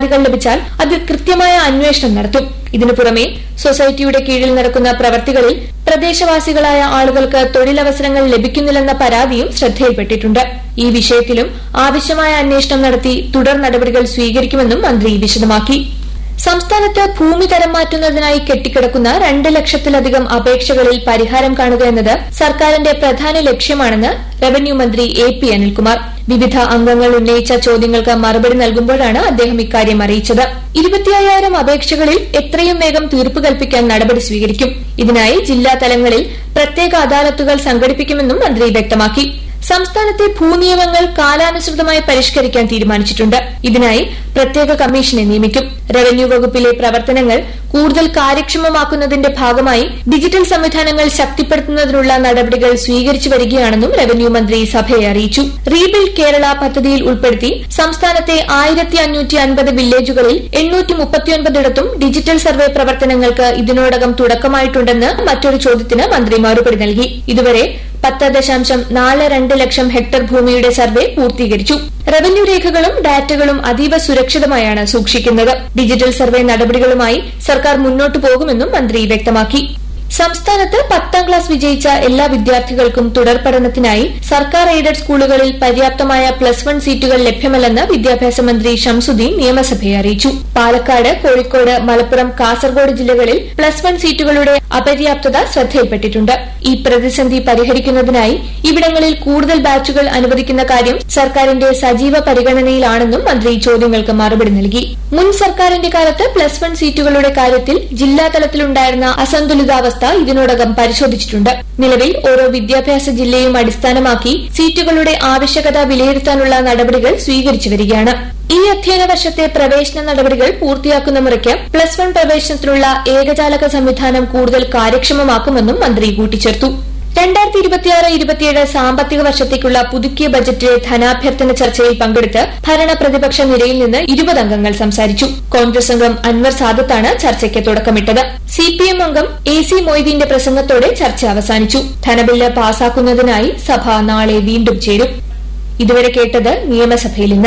പരാതികൾ ലഭിച്ചാൽ അതിൽ കൃത്യമായ അന്വേഷണം നടത്തും ഇതിനു പുറമെ സൊസൈറ്റിയുടെ കീഴിൽ നടക്കുന്ന പ്രവർത്തികളിൽ പ്രദേശവാസികളായ ആളുകൾക്ക് തൊഴിലവസരങ്ങൾ ലഭിക്കുന്നില്ലെന്ന പരാതിയും ശ്രദ്ധയിൽപ്പെട്ടിട്ടുണ്ട് ഈ വിഷയത്തിലും ആവശ്യമായ അന്വേഷണം നടത്തി തുടർ നടപടികൾ സ്വീകരിക്കുമെന്നും മന്ത്രി വിശദമാക്കി സംസ്ഥാനത്ത് ഭൂമി തരം മാറ്റുന്നതിനായി കെട്ടിക്കിടക്കുന്ന രണ്ട് ലക്ഷത്തിലധികം അപേക്ഷകളിൽ പരിഹാരം കാണുക എന്നത് സർക്കാരിന്റെ പ്രധാന ലക്ഷ്യമാണെന്ന് റവന്യൂ മന്ത്രി എ പി അനിൽകുമാർ വിവിധ അംഗങ്ങൾ ഉന്നയിച്ച ചോദ്യങ്ങൾക്ക് മറുപടി നൽകുമ്പോഴാണ് അദ്ദേഹം ഇക്കാര്യം അറിയിച്ചത് ഇരുപത്തിയ്യായിരം അപേക്ഷകളിൽ എത്രയും വേഗം തീർപ്പ് കൽപ്പിക്കാൻ നടപടി സ്വീകരിക്കും ഇതിനായി ജില്ലാ തലങ്ങളിൽ പ്രത്യേക അദാലത്തുകൾ സംഘടിപ്പിക്കുമെന്നും മന്ത്രി വ്യക്തമാക്കി സംസ്ഥാനത്തെ ഭൂനിയമങ്ങൾ കാലാനുസൃതമായി പരിഷ്കരിക്കാൻ തീരുമാനിച്ചിട്ടുണ്ട് ഇതിനായി പ്രത്യേക കമ്മീഷനെ നിയമിക്കും റവന്യൂ വകുപ്പിലെ പ്രവർത്തനങ്ങൾ കൂടുതൽ കാര്യക്ഷമമാക്കുന്നതിന്റെ ഭാഗമായി ഡിജിറ്റൽ സംവിധാനങ്ങൾ ശക്തിപ്പെടുത്തുന്നതിനുള്ള നടപടികൾ സ്വീകരിച്ചു വരികയാണെന്നും റവന്യൂ മന്ത്രി സഭയെ അറിയിച്ചു റീബിൽഡ് കേരള പദ്ധതിയിൽ ഉൾപ്പെടുത്തി സംസ്ഥാനത്തെ ആയിരത്തി അഞ്ഞൂറ്റി അൻപത് വില്ലേജുകളിൽ എണ്ണൂറ്റി മുപ്പത്തിയൊൻപതിടത്തും ഡിജിറ്റൽ സർവേ പ്രവർത്തനങ്ങൾക്ക് ഇതിനോടകം തുടക്കമായിട്ടുണ്ടെന്ന് മറ്റൊരു ചോദ്യത്തിന് മന്ത്രി മറുപടി നൽകി ഇതുവരെ പത്ത് ദശാംശം നാല് രണ്ട് ലക്ഷം ഹെക്ടർ ഭൂമിയുടെ സർവേ പൂർത്തീകരിച്ചു റവന്യൂ രേഖകളും ഡാറ്റകളും അതീവ സുരക്ഷിതമായാണ് സൂക്ഷിക്കുന്നത് ഡിജിറ്റൽ സർവേ നടപടികളുമായി സർക്കാർ മുന്നോട്ടു പോകുമെന്നും മന്ത്രി വ്യക്തമാക്കി സംസ്ഥാനത്ത് പത്താം ക്ലാസ് വിജയിച്ച എല്ലാ വിദ്യാർത്ഥികൾക്കും തുടർ പഠനത്തിനായി സർക്കാർ എയ്ഡഡ് സ്കൂളുകളിൽ പര്യാപ്തമായ പ്ലസ് വൺ സീറ്റുകൾ ലഭ്യമല്ലെന്ന് വിദ്യാഭ്യാസ മന്ത്രി ഷംസുദ്ദീൻ നിയമസഭയെ അറിയിച്ചു പാലക്കാട് കോഴിക്കോട് മലപ്പുറം കാസർഗോഡ് ജില്ലകളിൽ പ്ലസ് വൺ സീറ്റുകളുടെ അപര്യാപ്തത ശ്രദ്ധയിൽപ്പെട്ടിട്ടുണ്ട് ഈ പ്രതിസന്ധി പരിഹരിക്കുന്നതിനായി ഇവിടങ്ങളിൽ കൂടുതൽ ബാച്ചുകൾ അനുവദിക്കുന്ന കാര്യം സർക്കാരിന്റെ സജീവ പരിഗണനയിലാണെന്നും മന്ത്രി ചോദ്യങ്ങൾക്ക് മറുപടി നൽകി മുൻ സർക്കാരിന്റെ കാലത്ത് പ്ലസ് വൺ സീറ്റുകളുടെ കാര്യത്തിൽ ജില്ലാതലത്തിലുണ്ടായിരുന്ന അസന്തുലിതാവസ്ഥ ഇതിനോടകം പരിശോധിച്ചിട്ടുണ്ട് നിലവിൽ ഓരോ വിദ്യാഭ്യാസ ജില്ലയും അടിസ്ഥാനമാക്കി സീറ്റുകളുടെ ആവശ്യകത വിലയിരുത്താനുള്ള നടപടികൾ സ്വീകരിച്ചു വരികയാണ് ഈ അധ്യയന വർഷത്തെ പ്രവേശന നടപടികൾ പൂർത്തിയാക്കുന്ന മുറയ്ക്ക് പ്ലസ് വൺ പ്രവേശനത്തിനുള്ള ഏകജാലക സംവിധാനം കൂടുതൽ കാര്യക്ഷമമാക്കുമെന്നും മന്ത്രി കൂട്ടിച്ചേർത്തു രണ്ടായിരത്തി ഇരുപത്തിയാറ് ഇരുപത്തിയേഴ് സാമ്പത്തിക വർഷത്തേക്കുള്ള പുതുക്കിയ ബജറ്റിലെ ധനാഭ്യർത്ഥന ചർച്ചയിൽ പങ്കെടുത്ത് ഭരണ പ്രതിപക്ഷ നിരയിൽ നിന്ന് ഇരുപത് അംഗങ്ങൾ സംസാരിച്ചു കോൺഗ്രസ് അംഗം അൻവർ സാദത്താണ് ചർച്ചയ്ക്ക് തുടക്കമിട്ടത് സിപിഎം അംഗം എ സി മൊയ്തീന്റെ പ്രസംഗത്തോടെ ചർച്ച അവസാനിച്ചു ധനബില്ല് പാസാക്കുന്നതിനായി സഭ നാളെ വീണ്ടും ചേരും ഇതുവരെ കേട്ടത് നിയമസഭയിൽ നിന്ന്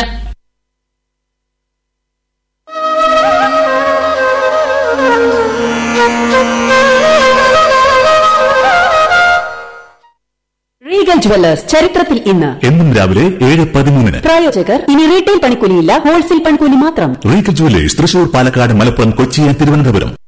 റീഗൽ ജുവല്ലേഴ്സ് ചരിത്രത്തിൽ ഇന്ന് എന്നും രാവിലെ ഏഴ് പതിമൂന്നിന് പ്രായോജകർ ഇനി റീറ്റെയിൽ പണിക്കൂലിയില്ല ഹോൾസെയിൽ പണിക്കൂലി മാത്രം റീഗൽ ജുവലേഴ്സ് തൃശൂർ പാലക്കാട് മലപ്പുറം കൊച്ചി തിരുവനന്തപുരം